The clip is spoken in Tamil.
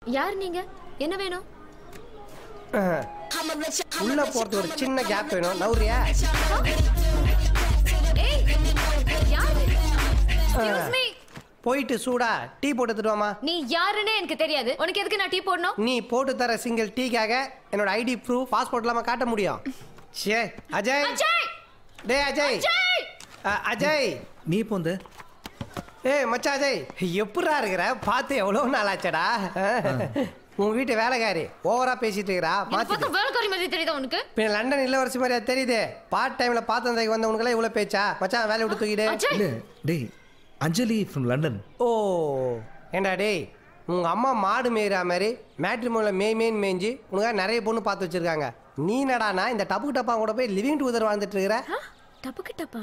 யார் நீங்க என்ன வேணும் உள்ள போறது ஒரு சின்ன கேப் வேணும் நவுறியா ஏய் யார் எக்ஸ்கியூஸ் மீ போயிட்டு சூடா டீ போட்டு எடுத்துட்டு நீ யாருன்னு எனக்கு தெரியாது உனக்கு எதுக்கு நான் டீ போடணும் நீ போட்டு தர சிங்கிள் டீக்காக என்னோட ஐடி ப்ரூஃப் பாஸ்போர்ட் இல்லாம காட்ட முடியும் சே அஜய் அஜய் டே அஜய் அஜய் அ, அஜய் நீ இப்போ வந்து ஏய் மச்சான் அஜய் எப்படிடா இருக்கிற பார்த்து எவ்வளோ நாள் ஆச்சடா உன் வீட்டு வேலைக்காரி ஓவரா பேசிட்டு இருக்கிறா இது மாத்தி பார்த்தா வேலைக்காரி மாதிரி தெரியுதா உனக்கு பின்ன லண்டன் இளவரசி மாதிரியா தெரியுது பார்ட் டைம்ல பார்த்தந்தைக்கு வந்தவனுக்குலாம் இவ்வளோ பேச்சா மச்சான் வேலையை விட்டு தூக்கிடு அஜய் இல்லை டேய் அஞ்சலி ஃப்ரம் லண்டன் ஓ ஏண்டா டேய் உங்க அம்மா மாடு மேய்கிற மாதிரி மேட்ரிமோனில் மேய் மேய்ன்னு மேய்ஞ்சி உனக்காக நிறைய பொண்ணு பார்த்து வச்சிருக்காங்க நீ நடானா இந்த டப்பு டப்பா கூட போய் லிவிங் டுகெதர் வாழ்ந்துட்டு இருக்கிற டப்புக்கு டப்பா